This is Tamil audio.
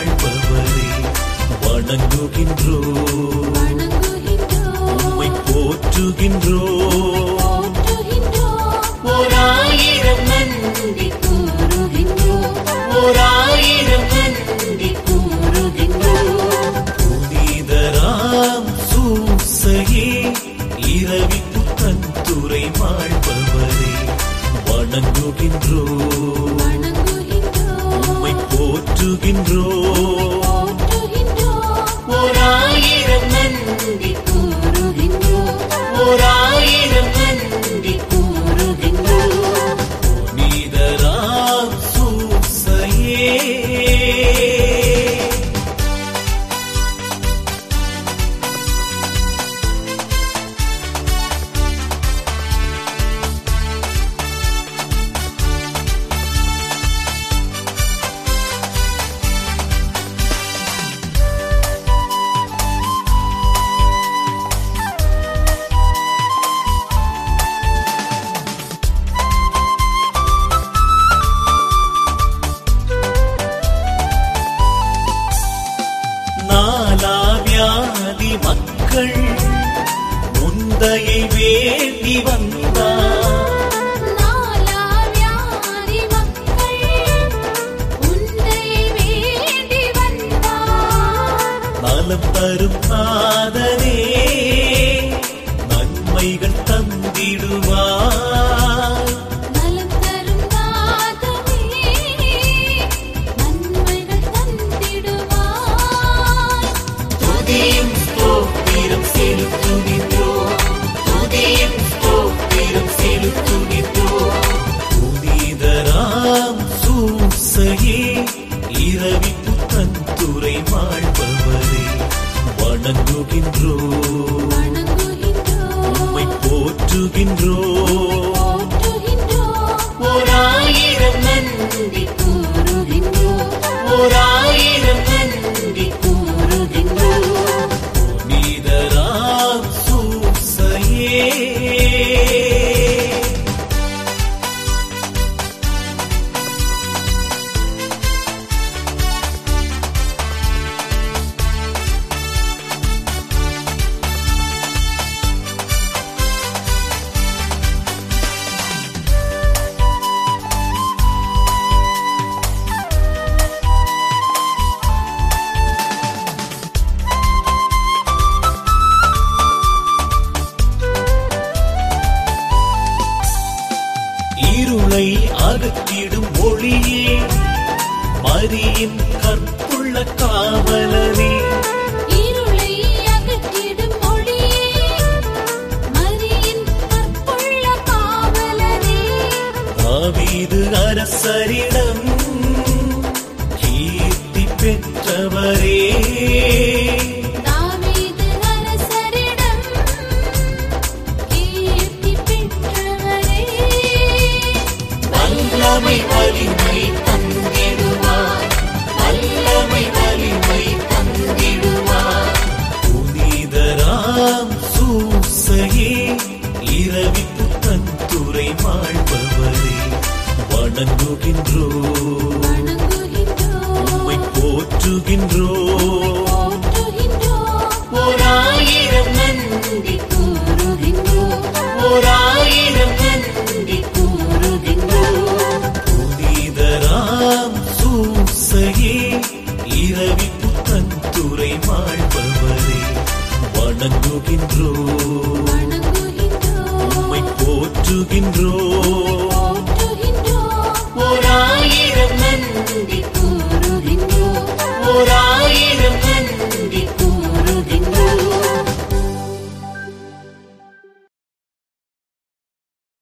வாழ்பவரே வணங்குகின்றோ உம்மை போற்றுகின்றோ ஓராயிரம் நன்றி ஓராயிரம் நன்றி புனிதராம் சூசையே இரவி புத்தன் துறை வாழ்பவரே வணங்குகின்றோ உம்மை போற்றுகின்றோ ஓராயிரம் நன்றி ஓராயிரம் நன்றி புனிதராம் சூசையே நாலாவியாதி மக்கள் முந்தையை வேண்டி வந்தார் நலம் தரும் நாதனே நன்மைகள் தந்திடுவார் துதியும் ஸ்தோத்திரம் செலுத்துகின்றோம் துதியும் ஸ்தோத்திரம் செலுத்துகின்றோம் புனிதராம் சூசையே இரவி புத்தன் துறை வாழ்பவரே வணங்குகின்றோ உம்மை போற்றுகின்றோ ஓராயிரம் நன்றி ஓராயிரம் நன்றி புனிதராம் சூசையே இருளை அகற்றிடும் ஒளியே மரியின் கற்புள்ள காவலரே இருளை அகற்றிடும் ஒளியே மரியின் கற்புள்ள காவலரே தாவீது அரசரிடம் கீர்த்தி பெற்றவரே தாவீது அரசரிடம் கீர்த்தி பெற்றவரே வல்லமை வலிமை தந்திடுவார் வல்லமை வலிமை தந்திடுவார் புனிதராம் சூசையே இரவி புத்தன் துறை வாழ்பவரே வணங்குகின்றோ வணங்குகின்றோம் உம்மை போற்றுகின்றோ